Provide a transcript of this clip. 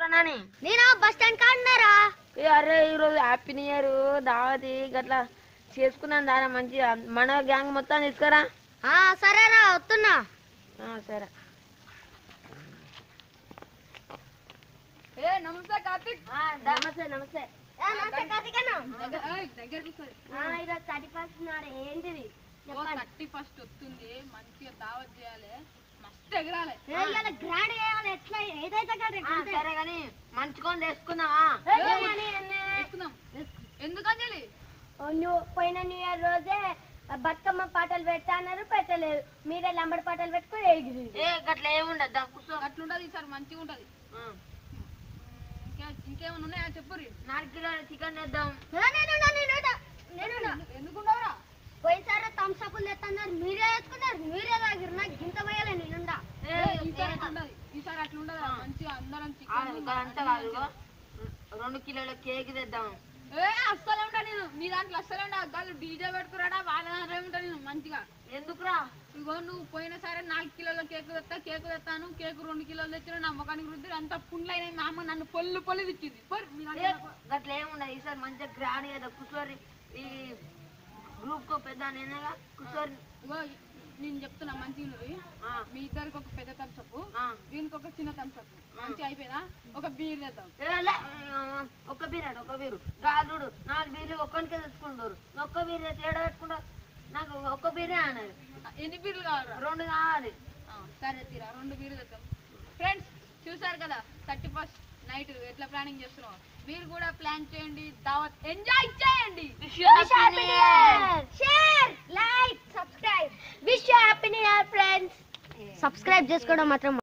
నాని నేను bus stand కాడున్నారా ఏ అరే ఈరోజు హ్యాపీ న్యూ ఇయర్ దావతి గట్లా చేసుకున్నాను దారా మంచిగా మన గ్యాంగ్ మొత్తం తీసుకురా ఆ, సరేరా వస్తున్నా ఆ, సరే ఏ నమస్తే కార్తిక్ నమస్తే నమస్తే ఏ, నమస్తే కార్తీకన్న. దగ్గర ఏయ్, దగ్గర కూర్చోండి. ఆ, ఈరోజు థర్టీ ఫస్ట్ నాడు ఏంటిది ఓ థర్టీ ఫస్ట్ వస్తుంది మంచిగా దావత్ చేయాలి మస్తు ఎగరాలి ఏ, ఇవాళ గ్రాండ్ చేయాలి ఎట్లా ఏదైతే కాదు ఆ, సరే కానీ మంచుకొని తెచ్చుకుందామా ఎక్కుదాం ఎందుకు అంజలి నువ్వు పోయిన న్యూ ఇయర్ రోజే బతుకమ్మ పాటలు పెడతా అన్నారు పెట్టలేదు మీరే లంబడి పాటలు పెట్టుకుని ఎగిరి ఏ గట్లా ఏముండదు దా కూర్చో అట్లుంటది ఈసారి మంచిగా ఉంటది ఆ, ఇంకా ఇంకేమైనా ఉన్నాయా చెప్పురి నాలుగు కిలోల చికెన్ తెద్దాం ఎందుకుండవరా పోయినసారి థమ్స్అప్లు తెస్తున్నారు మీరే వేసుకున్నారు మీరే తాగిరు నాకు గింత పోయాలి నేనుండా ఏ, ఈసారి ఏ, అట్లుంటది ఈసారి అట్లుండదు మంచిగా అందరం ఆ, చికెన్ ఇంకా అంతా కాదు ఇగో. రెండు కిలోల కేక్ తెద్దాం ఏ అస్సలే ఉంటా నేను మీ దాంట్లో అస్సలే ఉంటా వాళ్ళు డీజే పెట్టుకురాడా వాళ్ళ దాంట్లో ఉంటా నేను మంచిగా ఎందుకురా ఇగో నువ్వు పోయినసారి నాలుగు కిలోల కేక్ తెస్తా కేక్ తెస్తాను కేక్ రెండు కిలోలు తెచ్చిన నా ముఖానికి రుద్ది అంత పుండ్లైన మా అమ్మ నన్ను పొల్లు పొల్లు తిట్టింది పోరు, మీ ఏ, దాంట్లో గట్ల ఏముండదు ఈసారి మంచిగా గ్రాండ్ కదా కూర్చోరి ఈ గ్రూప్ కో పెద్ద నేనేగా కూర్చోరి ఇగో నేను చెప్తున్నా మంచిగా ఉన్నది. ఆ, మీ ఇద్దరికి ఒక పెద్ద థమ్స్అప్ ఆ. దీనికి ఒక చిన్న థమ్స్అప్ మంచిగా అయిపోయినా ఒక బీర్ తెద్దాం ఏ, లే, ఆ, ఒక్క బీర్ అడు ఒక్క బీరు గాలుడు నాలుగు బీర్లు ఒక్కనికే తెచ్చుకుంటారు ఒక్క బీర్ తెచ్చి ఏడ పెట్టుకుంటారు నాకు ఒక్క బీరే అన్నది ఎన్ని బీర్లు కావాలరా రెండు కావాలి ఆ, సరే తీరా రెండు బీర్లు తెద్దాం ఫ్రెండ్స్ చూసారు కదా థర్టీ ఫస్ట్ నైట్ ఎట్లా ప్లానింగ్ చేస్తున్నాం మీరు కూడా ప్లాన్ చేయండి దావత్ ఎంజాయ్ చేయండి share like subscribe wish happy new year friends subscribe చేసుకోవడం మాత్రం